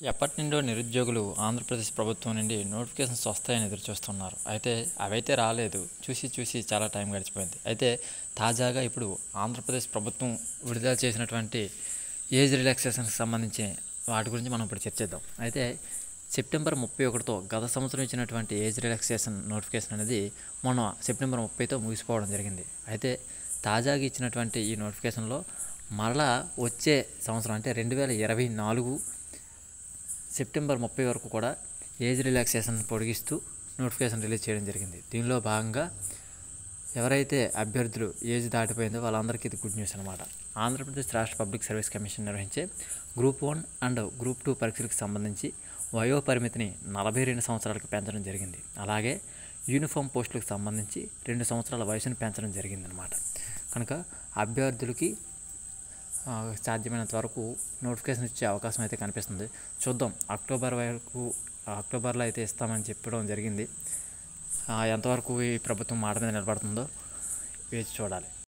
ఎప్పటి నుండో నిరుద్యోగులు ఆంధ్రప్రదేశ్ ప్రభుత్వం నుండి నోటిఫికేషన్స్ వస్తాయని ఎదురు చూస్తున్నారు అయితే అవైతే రాలేదు చూసి చూసి చాలా టైం గడిచిపోయింది అయితే తాజాగా ఇప్పుడు ఆంధ్రప్రదేశ్ ప్రభుత్వం విడుదల చేసినటువంటి ఏజ్ రిలాక్సేషన్కి సంబంధించి వాటి గురించి మనం ఇప్పుడు చర్చిద్దాం అయితే సెప్టెంబర్ ముప్పై ఒకటితో గత సంవత్సరం ఇచ్చినటువంటి ఏజ్ రిలాక్సేషన్ నోటిఫికేషన్ అనేది మొన్న సెప్టెంబర్ ముప్పైతో ముగిసిపోవడం జరిగింది అయితే తాజాగా ఇచ్చినటువంటి ఈ నోటిఫికేషన్లో మరలా వచ్చే సంవత్సరం అంటే రెండు వేల ఇరవై నాలుగు సెప్టెంబర్ ముప్పై వరకు కూడా ఏజ్ రిలాక్సేషన్ పొడిగిస్తూ నోటిఫికేషన్ రిలీజ్ చేయడం జరిగింది దీనిలో భాగంగా ఎవరైతే అభ్యర్థులు ఏజ్ దాటిపోయిందో వాళ్ళందరికీ ఇది గుడ్ న్యూస్ అనమాట ఆంధ్రప్రదేశ్ రాష్ట్ర పబ్లిక్ సర్వీస్ కమిషన్ నిర్వహించే group one and group two పరీక్షలకు సంబంధించి వయో పరిమితిని నలభై రెండు సంవత్సరాలకు పెంచడం జరిగింది అలాగే యూనిఫామ్ పోస్టులకు సంబంధించి రెండు సంవత్సరాల వయసును పెంచడం జరిగిందనమాట కనుక అభ్యర్థులకి ఆ, సాధ్యమైనంత వరకు నోటిఫికేషన్ ఇచ్చే అవకాశం అయితే కనిపిస్తుంది చూద్దాం అక్టోబర్ వరకు అక్టోబర్లో అయితే ఇస్తామని చెప్పడం జరిగింది ఆ, ఎంతవరకు ఈ ప్రభుత్వం మాట మీద నిలబడుతుందో వేచి చూడాలి